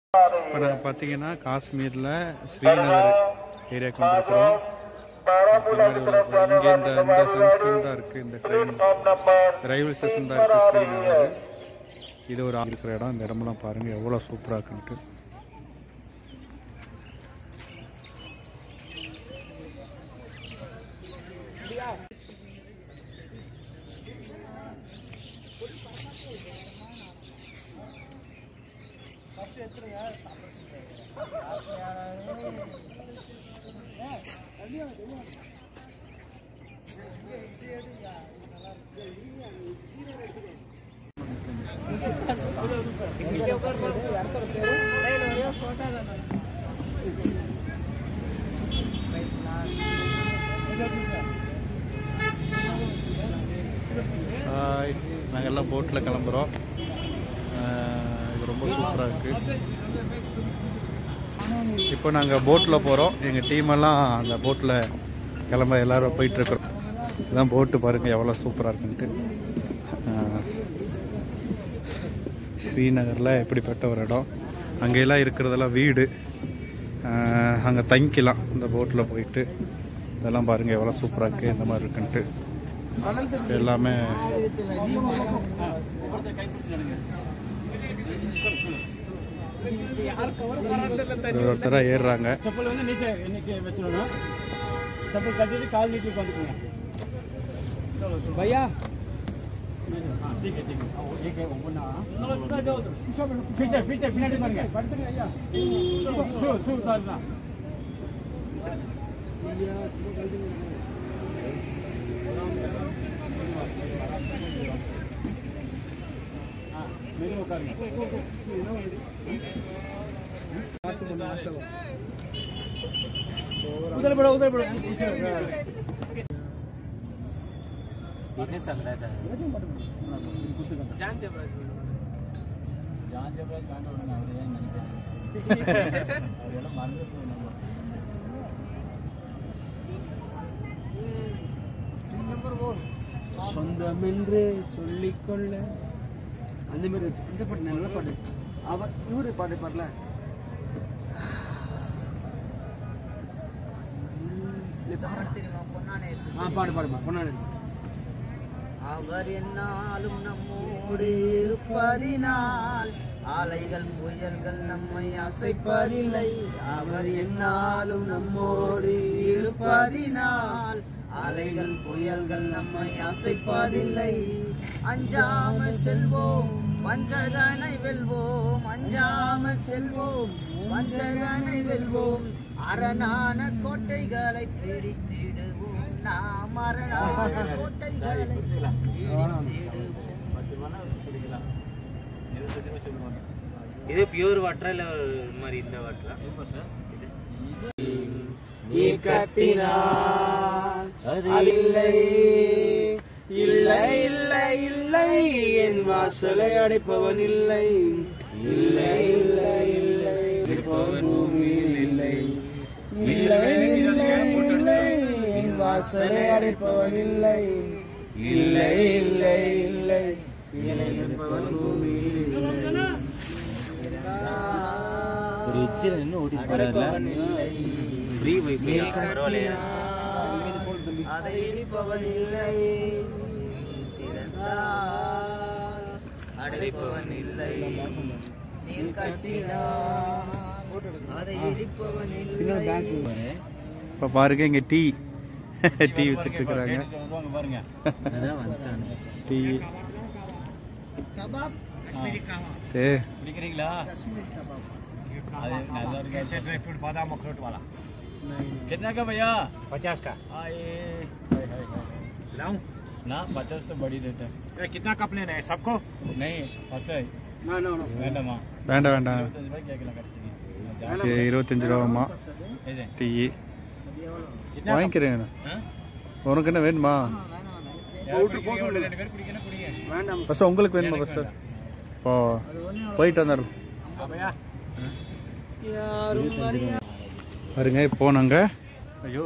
இப்போ நாங்கள் பார்த்தீங்கன்னா காஷ்மீரில் ஸ்ரீநகர் ஏரியாவுக்கு வந்திருக்கிறோம் பின்னாடி உள்ள இங்கே இந்த இந்த சென்ஷன் தான் இருக்குது இந்த ட்ரெயின் ரயில்வே ஸ்டேஷன் தான் இருக்குது ஸ்ரீநகர் இது ஒரு ஆள் இருக்கிற இடம் இந்த இடமெல்லாம் பாருங்கள் எவ்வளோ சூப்பராக இருக்குன்ட்டு ஹாய் நாங்கள் எல்லாம் போட்டில் கிளம்புறோம் ஆஹ் இது ரொம்ப சூப்பராக இருக்குது இப்போ நாங்கள் போட்டில் போகிறோம் எங்கள் டீமெல்லாம் அந்த போட்டில் கிளம்ப எல்லாரும் போயிட்டுருக்குறோம் இதான் போட்டு பாருங்கள் எவ்வளோ சூப்பராக இருக்குன்ட்டு ஆஹ் ஸ்ரீநகரில் எப்படிப்பட்ட ஒரு இடம் அங்கெல்லாம் இருக்கிறதெல்லாம் வீடு அங்கே தங்கிக்கலாம் இந்த போட்டில் போயிட்டு இதெல்லாம் பாருங்கள் எவ்வளோ சூப்பராக இருக்குது இந்த மாதிரி இருக்குன்ட்டு எல்லாமே ஒரு ஒருத்தராக ஏறுறாங்க चप्पल வந்து नीचे नीचे வச்சிடணும் चप्पल கட்டிட்டு கால் நீட்டி உட்காந்துக்குங்க भैया हाँ ठीक है ठीक है हाँ, एक है ஒவ்வொன்றா पीछे पीछे பின்னாடி பாருங்க படுத்துங்க ஐயா ஷூ ஷூ தாருதான் मेरे उतारना उधर बढ़ो उधर बढ़ो जान जबराज जान जबराज कांड होना ಅವರೇ ನನಗೆ ಅವರೆಲ್ಲ ಮಾಡಬೇಕು ನಮ್ಮ சொந்தம் என்று சொல்லிக்கொள்ள அந்த மாதிரி வச்சு இந்த பாட்டு நல்ல பாட்டு அவ இவரு பாட்டு பாடல ஆ பாடு பாடுமா பொன்னாடி அவர் என்னாலும் நம்மோடு இருப்பதினால் ஆலைகள் புயல்கள் நம்மை அசைப்பதில்லை அவர் என்னாலும் நம்மோடு இருப்பதினால் அலைகள் புயல்கள் நம்மை அசைப்பதில்லை அஞ்சாம செல்வோம் வஞ்சகனை வெல்வோம் அஞ்சாம செல்வோம் வஞ்சகனை வெல்வோம் அரணான கோட்டைகளை பிரித்திடுவோம் நாம் அரணான கோட்டைகளை பிரித்திடுவோம் இது பியூர் வாட்டரா இல்ல ஒரு மாதிரி இந்த வாட்டரா நீ கட்டினார் அது இல்லை இல்லை இல்லை இல்லை என் வாசலை அடைப்பவன் இல்லை இல்லை இல்லை இல்லை இருப்பவன் பூமியில் இல்லை இல்லை இல்லை இல்லை என் வாசலை அடைப்பவன் இல்லை இல்லை இல்லை இல்லை இருப்பவன் பூமியில் இல்லை ஒரு எச்சில் இன்னும் ஓடி போறாருல ஃப்ரீ வைஃபை பரவாயில்லையா அதை இடிப்பவன் இல்லை திறந்தால் அடைப்பவன் இல்லை நீர் கட்டினார் அதை இடிப்பவன் இல்லை இப்போ பாருங்க இங்கே டீ டீ வித்துட்டு இருக்கிறாங்க வருவாங்க பாருங்க அதான் வந்துட்டானு டீ கபாப் தே பிடிக்கிறீங்களா அது நல்லா இருக்கு ड्राई फ्रूट बादाम अखरोट वाला कितना का भैया पचास का आए हाय हाय हाय लाऊं ना पचास तो बड़ी रेट है ए, कितना कप लेना है सबको नहीं फर्स्ट है ना ना ना வேண்டாமா வேண்டாம் வேண்டாம் இருபத்தஞ்சு ரூபாய் கேட்கலாம் கடைசிங்க இது இருபத்தஞ்சு ரூபாமா இது டீ வாங்கிக்கிறேன் ஆ? உனக்கு என்ன வேணுமா யார் குடிக்கிறீங்க? ஒரு ரெண்டு பேர் குடிக்கணும் குடிங்க வேண்டாம் பஸ் உங்களுக்கு வேணுமா பஸ் இப்போ போயிட்டு வந்துடுறோம் भैया பாருங்க இப்போ நாங்கள் ஐயோ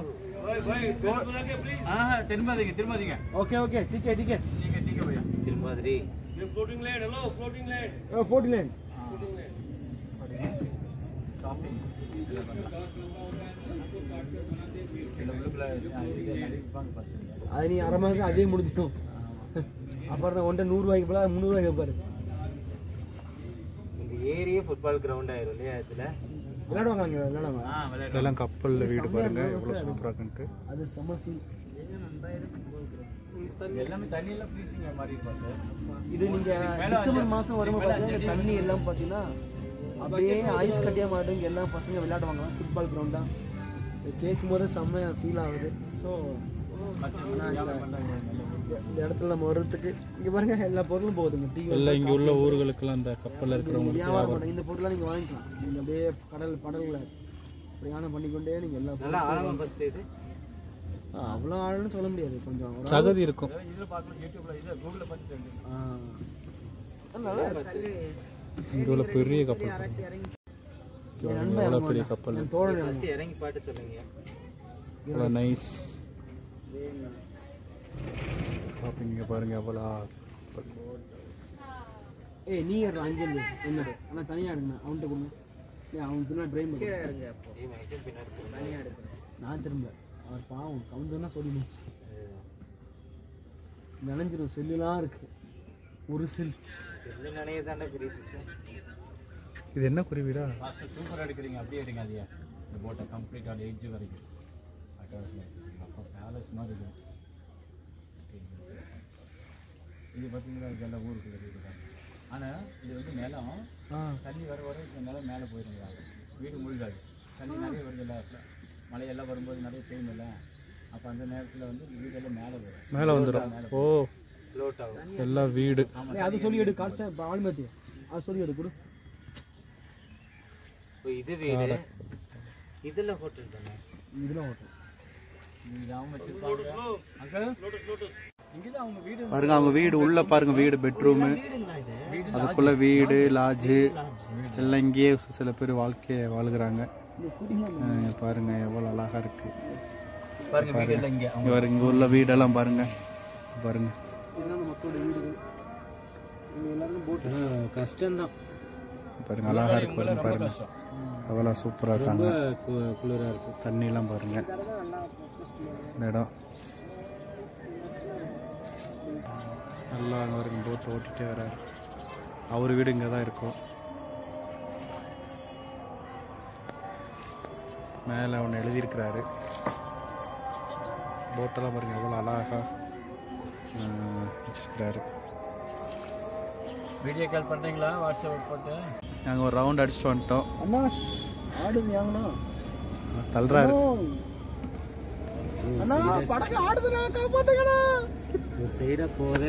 ஆ திரும்பாதீங்க திரும்பாதீங்க ओके ओके ठीक है ठीक है ठीक है ठीक है भैया திரும்பாதிரி फोर्टी लैंड फोर्टिंग लैंड ஷாப்பிங் சில உள்ளுக்குள்ள இருப்பாங்க ஃபர்ஸ்ட் அது நீ அரை மாதம் அதே முடிஞ்சிட்டோம் அப்புறம் நான் ஒன்றை நூறுரூவாய்க்கு போல முந்நூறுவாய்க்கு கேட்பாரு இந்த ஏரியே ஃபுட்பால் கிரவுண்ட் ஆயிரும் இல்லையா இதுல விளையாடுவாங்க அங்கே விளையாடுவாங்க ஆ விளையாடு இதெல்லாம் கப்பலில் வீடு பாருங்க எவ்வளோ சூப்பராக இருக்குன்ட்டு அது செம்ம ஃபீல் எல்லாமே தண்ணியெல்லாம் ஃப்ரீசிங் மாதிரி இருப்பாங்க இது நீங்க டிசம்பர் மாசம் வரும்போது பார்த்தீங்கன்னா தண்ணி எல்லாம் பார்த்தீங்கன்னா அப்படியே ஐஸ் கட்டியா மாட்டுங்க எல்லா பசங்க விளையாடுவாங்க ஃபுட்பால் கிரவுண்ட் தான் இது கேட்கும் போது செம்ம ஃபீல் ஆகுது ஸோ இந்த இடத்துல நம்ம வர்றதுக்கு இங்க பாருங்க எல்லா பொருளும் போகுதுங்க டீ எல்லாம் இங்கே உள்ள ஊர்களுக்கெல்லாம் அந்த கப்பலில் இருக்கிறவங்களுக்கு வியாபாரம் பண்ண இந்த பொருள்லாம் நீங்க வாங்கிக்கலாம் நீங்க அப்படியே கடல் கடல்ல பிரயாணம் பண்ணிக்கொண்டே நீங்க எல்லா நல்லா பொருளும் ஆழமா ஃபர்ஸ்ட் இது ஆ, அவ்வளோ ஆழம்னு சொல்ல முடியாது கொஞ்சம் ஒரு ஆள். சகதி இருக்கும் இதில் பார்க்கலாம் யூடியூப்ல இதில் கூகுளில் பார்த்து தெரிஞ்சு ஆ. ஆ, நல்லா இருக்கு இங்கே உள்ள பெரிய கப்பல் யாராச்சும் இறங்கி என் நண்பன் எவ்வளோ இறங்குவான். பெரிய கப்பல் என் தோழன் ஃபர்ஸ்ட் இறங்கி பாட்டு சொல்லுங்க எவ்வளோ நைஸ் இங்கே பாருங்க எவ்வளோ ஏய் நீ ஏறுறா அங்கே இருந்து என்னோட ஆனால் தனியாக எடுங்க அவன்கிட்ட கொடுங்க ஏய் அவன் பின்னாடி ட்ரெயின் பண்ணி கீழே இறங்கு அப்போ ஏய் மைசூர் பின்னாடி போகுது. தனியாக எடுக்கணும் நான் திரும்ப அவர் பாவம் கவுண்டர்னா சொல்லிடுச்சு நினைஞ்சிரும் செல்லுலாம் இருக்கு ஒரு செல் செல்லு நினைய தானே பெரிய விஷயம் இது என்ன குருவிடா ஃபர்ஸ்ட் சூப்பராக எடுக்கிறீங்க அப்படியே எடுங்க அதையா இந்த போட்டை கம்ப்ளீட்டாக எட்ஜ் வரைக்கும் அட்டகாசமாக அப்போ பேலஸ் மாதிரி இருக்கும் இது பார்த்தீங்கன்னா இதெல்லாம் ஊருக்கு இருக்குது ஆனால் இது வந்து நிலம் ஆ தண்ணி வர வர இந்த நிலம் மேலே போயிருங்க வீடு முழுகாது தண்ணி நிறைய வருதுல்ல மழையெல்லாம் வரும்போது நிறைய பெய்யுமில்ல அப்போ அந்த நேரத்தில் வந்து வீடெல்லாம் மேலே வரும் மேலே வந்துடும் ஓ ஃப்ளோட் ஆகும் எல்லாம் வீடு ஏய், அது சொல்லி எடு காசு ஆளுமதி அது சொல்லி எடு கொடு ஓ, இது வீடு இதுல ஹோட்டல் தானே இதெல்லாம் ஓட்டும் வீடு அவங்க வச்சிருப்பாங்க அங்கே இங்கே தான் அவங்க வீடு பாருங்க அவங்க வீடு உள்ள பாருங்க வீடு பெட்ரூமு வீடுங்களா இது அதுக்குள்ள வீடு லாட்ஜு எல்லாம் இங்கேயே சில பேர் வாழ்க்கையை வாழ்கிறாங்க அஹ் பாருங்க எவ்வளோ அழகா இருக்கு பாருங்க வீடு எல்லாம் இங்கே இங்க பாருங்க இங்க உள்ள வீடெல்லாம் பாருங்க பாருங்க இதுதான் அந்த மக்களோட வீடுகள் இவங்க எல்லாருக்கும் போட்டு கஷ்டம்தான் பாருங்க அழகா இருக்கு பாருங்க பாருங்க கஷ்டம் அவ்வளோ சூப்பரா இருக்காங்க குளிரா இருக்கும் தண்ணிலாம் பாருங்க இந்த இடம் நல்லா அங்கே வரைக்கும் போட் ஓட்டிகிட்டே வராரு அவர் வீடு இங்கே தான் இருக்கும் மேலே ஒன்று எழுதியிருக்கிறாரு போட்டெல்லாம் பாருங்க எவ்வளோ அழகா ஆஹ், வச்சிருக்கிறாரு வீடியோ கால் பண்ணுறீங்களா வாட்ஸ்அப் போட்டு நாங்கள் ஒரு ரவுண்ட் அடிச்சுட்டு வந்துட்டோம் அண்ணா ஆடு வாங்கண்ணா தள்ளுறாரு அண்ணா படகு ஆடுதுண்ணா காப்பாத்துக்கண்ணா ஒரு சைடா போகுது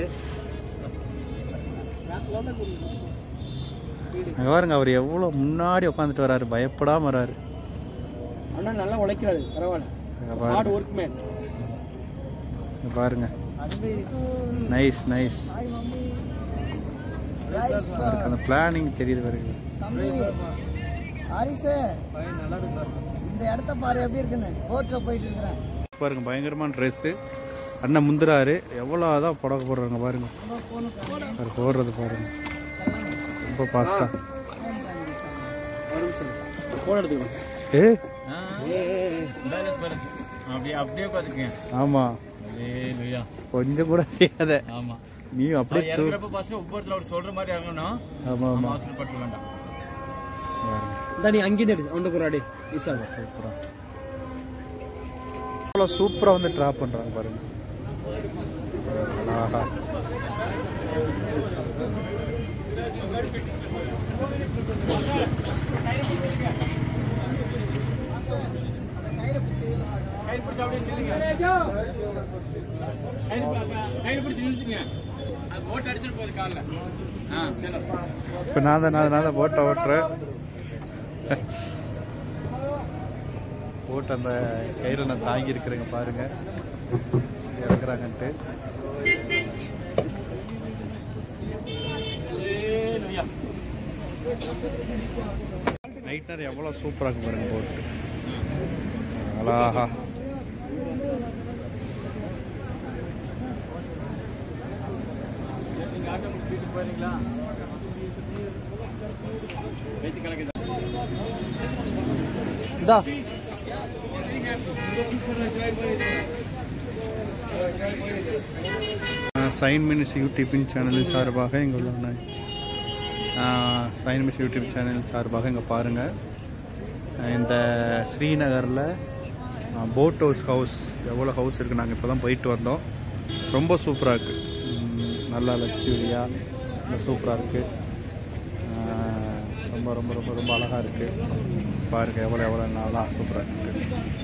அங்கே பாருங்க அவர் எவ்வளோ முன்னாடி உட்காந்துட்டு வராரு பயப்படாம வராரு அண்ணா நல்லா உழைக்கிறாரு பரவாயில்ல அங்க ஹார்ட் பாருங்க ஒர்க் மேன் இங்க பாருங்க நைஸ் நைஸ் அவருக்கு அந்த பிளானிங் தெரியுது பாருங்க தம்பி ஹாரிசு இந்த இடத்த பாரு எப்படி இருக்குன்னு போட்டில் போயிட்டு இருக்கிறேன் பாருங்க பயங்கரமான ட்ரெஸ்ஸு அண்ணன் முந்துறாரு எவ்வளோ அதான் புடவை போடுறாங்க பாருங்க அவர் போடுறது பாருங்க ரொம்ப பாஸ்டா ஃபோன் எடுத்துக்கலாம் ஏ பேலன்ஸ் பேலன்ஸ் அப்படியே அப்படியே பார்த்துக்கங்க ஆமாம் இல்லையா கொஞ்சம் கூட செய்யாத ஆமாம் நீ அப்படியே தூ இறங்குறப்ப ஃபர்ஸ்ட் ஒவ்வொருத்தர் அவர் சொல்ற மாதிரி இறங்கணும் ஆமாம் நம்ம ஆமாம் அவசரப்பட்டு வேண்டாம் இந்த நீ அங்கேருந்து எடு அவனுக்கு ஒரு அடி மிஸ் ஆகும் சூப்பராக அவ்வளோ சூப்பராக வந்து ட்ராப் பண்ணுறாங்க பாருங்க ஆஹா கயிறு பிடிச்சி அப்படியே நில்லுங்க கயிறு பி- கயிறு பிடிச்சி நிறுத்துங்க அது போட்டு அடிச்சிட்டு போகுது காலில் ஆ சரி இப்போ நான் தான் நான் நான் தான் போட்டை ஓட்டுறேன் போட்டு அந்த கயிறு நான் தாங்கி இருக்கிறேங்க பாருங்க இறக்குறாங்கன்ட்டு ஏலுயா. நைட் நேரம் எவ்வளோ சூப்பராக இருக்கு பாருங்க போட்டு அழகா நீங்க ஆட்டோ முடிச்சு வீட்டுக்கு போறீங்களா பேச்சு கணக்கு இதா சைன் மினிஸ் யூடியூப்பின் சேனலின் சார்பாக இங்கே உள்ள சைன் மினிஸ் யூடியூப் சேனல் சார்பாக இங்கே பாருங்கள் இந்த ஸ்ரீநகரில் போட் ஹவுஸ் ஹவுஸ் எவ்வளோ ஹவுஸ் இருக்குது நாங்கள் இப்போ தான் போயிட்டு வந்தோம் ரொம்ப சூப்பராக இருக்குது நல்லா லக்ஸுரியாக ரொம்ப சூப்பராக இருக்குது ரொம்ப ரொம்ப ரொம்ப ரொம்ப அழகாக இருக்குது பாருங்கள் எவ்வளோ எவ்வளோ நல்லா சூப்பராக இருக்குது